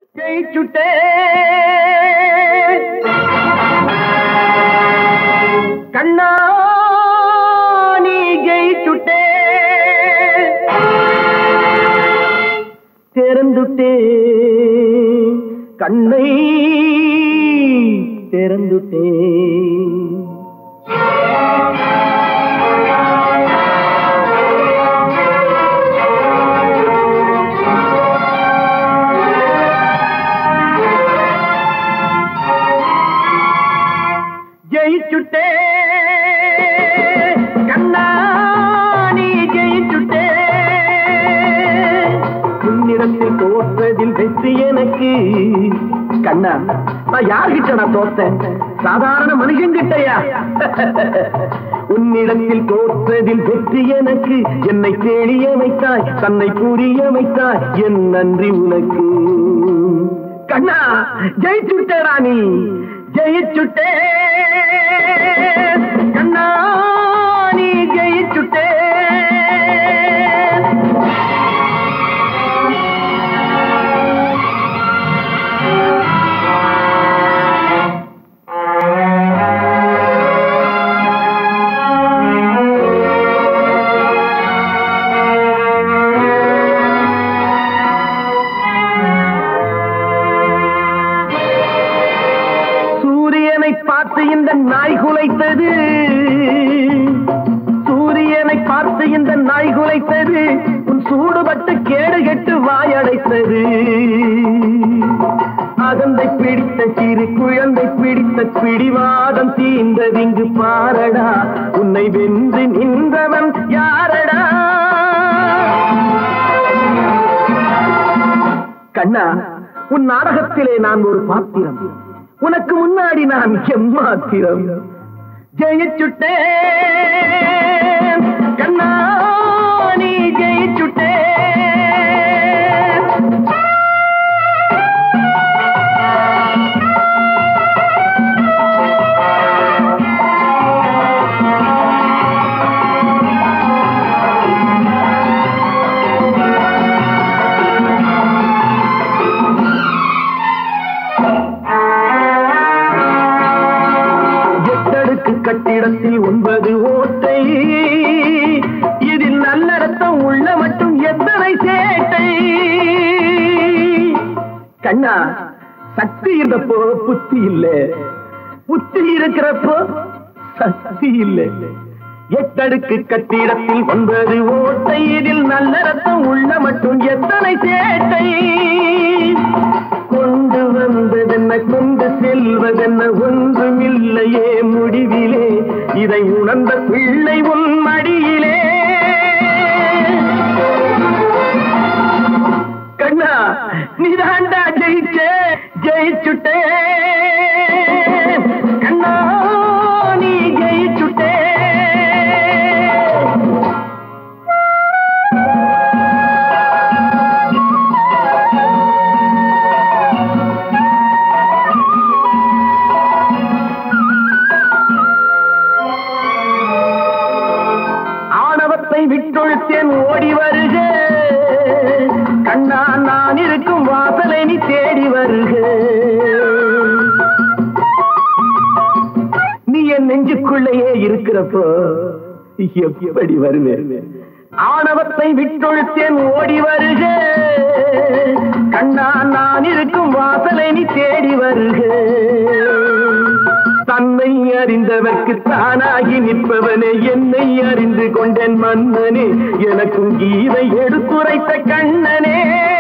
ஜெயிச்சுட்டே கண்ணா நீ ஜெயிச்சுட்டே திறந்துட்டே கண்ணை திறந்துட்டே ஜெயிச்சுட்டே கண்ணா நீ ஜெயிச்சுட்டே உன்னிடத்தில் தோற்றதில் வெற்றி எனக்கு கண்ணா நான் யார்கிட்ட நான் தோத்தேன் சாதாரண மனுஷங்கிட்டயா உன்னிடத்தில் தோற்றதில் வெற்றி எனக்கு என்னை தேடிய வைத்தாய் தன்னை புரிய வைத்தாய் என் நன்றி உனக்கு கண்ணா ஜெயிச்சுட்டேடா நீ ஜெயிச்சுட்டே கண்ணா நீ ஜெயிச்சுட்டே சூரியனை பார்த்து இந்த நாய் குலைத்தது சூரியனை பார்த்து இந்த நாய் குலைத்தது உன் சூடுபட்டு கேடு கெட்டு வாயடைத்தது அகந்தை பிடித்த சிறு குழந்தை பிடித்த பிடிவாதம் தீந்ததிங்கு பாரடா உன்னை வென்று நின்றவன் யாரடா கண்ணா உன் நாடகத்திலே நான் ஒரு பாத்திரம் உனக்கு முன்னாடி நான் எம்மாத்திரம் ஜெயிச்சுட்டே கண்ணா நீ ஜெயிச்சுட்டே எட்டடுக்கு கட்டிடத்தில் ஒன்பது ஓட்டை இதில் நல்ல ரத்தம் உள்ள மட்டும் எத்தனை சேட்டை கண்ணா சக்தி இருந்தப்போ புத்தி இல்ல புத்தி இருக்கிறப்போ சக்தி இல்லை எட்டடுக்கு கட்டிடத்தில் ஒன்பது ஓட்டை இதில் நல்ல ரத்தம் உள்ள மட்டும் எத்தனை சேட்டை கொண்டு வந்ததென்ன கொண்டு செல்வதென்ன ஒன்றுமில்லையே முடிவிலே இதை உணர்ந்த பிள்ளை உன் மடியிலே கண்ணா நீதாண்டா ஜெயிச்சே ஜெயிச்சுட்டே கண்ணா நீ ஜெயிச்சுட்டே ஆணவத்தை விட்டொழுத்தேன் ஓடி வருக கண்ணா நான் இருக்கும் வாசலை நீ தேடி வருக நீ என் நெஞ்சுக்குள்ளேயே இருக்கிறப்போ எப்படி வருவேன் ஆணவத்தை விட்டொழுத்தேன் ஓடி வருக கண்ணா நான் இருக்கும் வாசலை நீ தேடி வருக தன்னை அறிந்தவர்க்கு தானாகி நிற்பவனே என்னை அறிந்து கொண்டேன் மன்னனே எனக்கும் கீதை எடுத்துரைத்த கண்ணனே